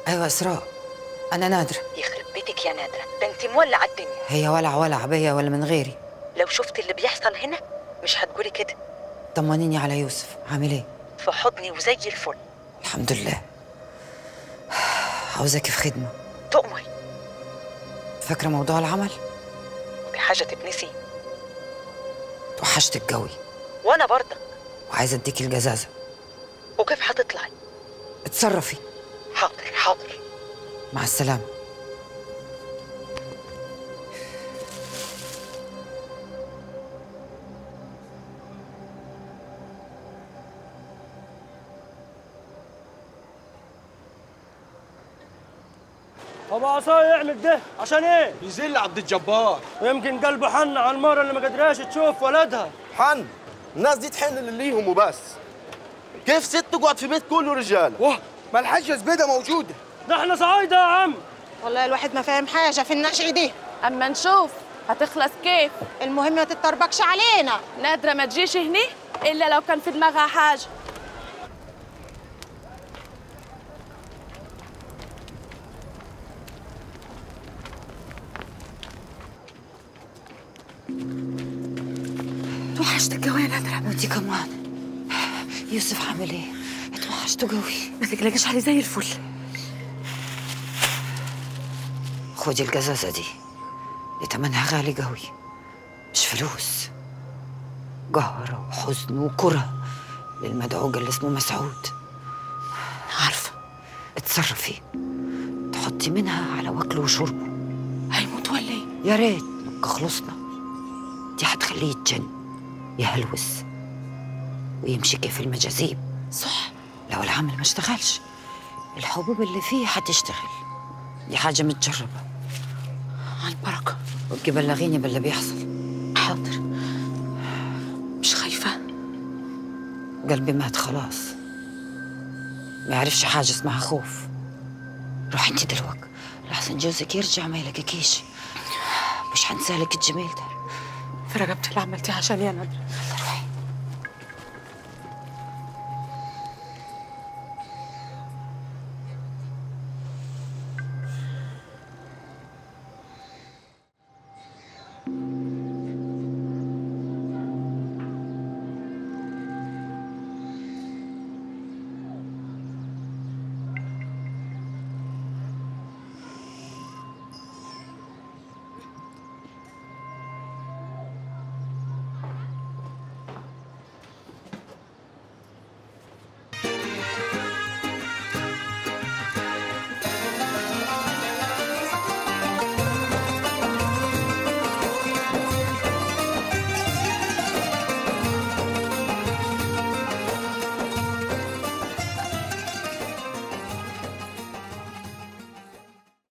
ايوه اسراء انا نادره يخرب بيتك يا نادرة ده انت مولعة الدنيا هي ولع ولع بيا ولا من غيري لو شفت اللي بيحصل هنا مش هتقولي كده طمنيني على يوسف عامل ايه في حضني وزي الفل الحمد لله عاوزاكي في خدمه تؤمر فاكره موضوع العمل دي حاجة تتنسي توحشتك قوي وانا برضك وعايزه اديكي الجزازه وكيف هتطلعي اتصرفي حاضر حاضر مع السلامه ابو عصايه يعمل ده عشان ايه؟ يذل عبد الجبار يمكن قلبه حن على المرة اللي ما قدراش تشوف ولدها حن الناس دي تحن لليهم وبس كيف ست تقعد في بيت كله رجاله واه ما الحاجة زبيدة موجودة ده احنا صعايدة يا عم والله الواحد ما فاهم حاجة في النشع دي اما نشوف هتخلص كيف المهم ما تتربكش علينا نادرة ما تجيش هني الا لو كان في دماغها حاجة توحشتك قوي يا نادره وانتي كمان يوسف عامل ايه اتوحشته قوي ما تقلقش عليه زي الفل خدي الجزازه دي دي تمنها غالي قوي مش فلوس قهرة وحزن وكره للمدعوج اللي اسمه مسعود عارفة اتصرفي تحطي منها على واكله وشربه هيموت ولا ايه؟ يا ريت نبقى خلصنا دي هتخليه يتجن يهلوس ويمشي كيف المجاذيب صح لو العمل ما اشتغلش الحبوب اللي فيه هتشتغل دي حاجة متجربة على البركة وابقي بلغيني باللي بيحصل حاضر مش خايفة قلبي مات خلاص ما يعرفش حاجة اسمها خوف روحي انت دلوقتي لحسن جوزك يرجع ما يلاقيكيش مش هنسالك الجميل ده فرقبت اللي عملتيه عشان يا نادرة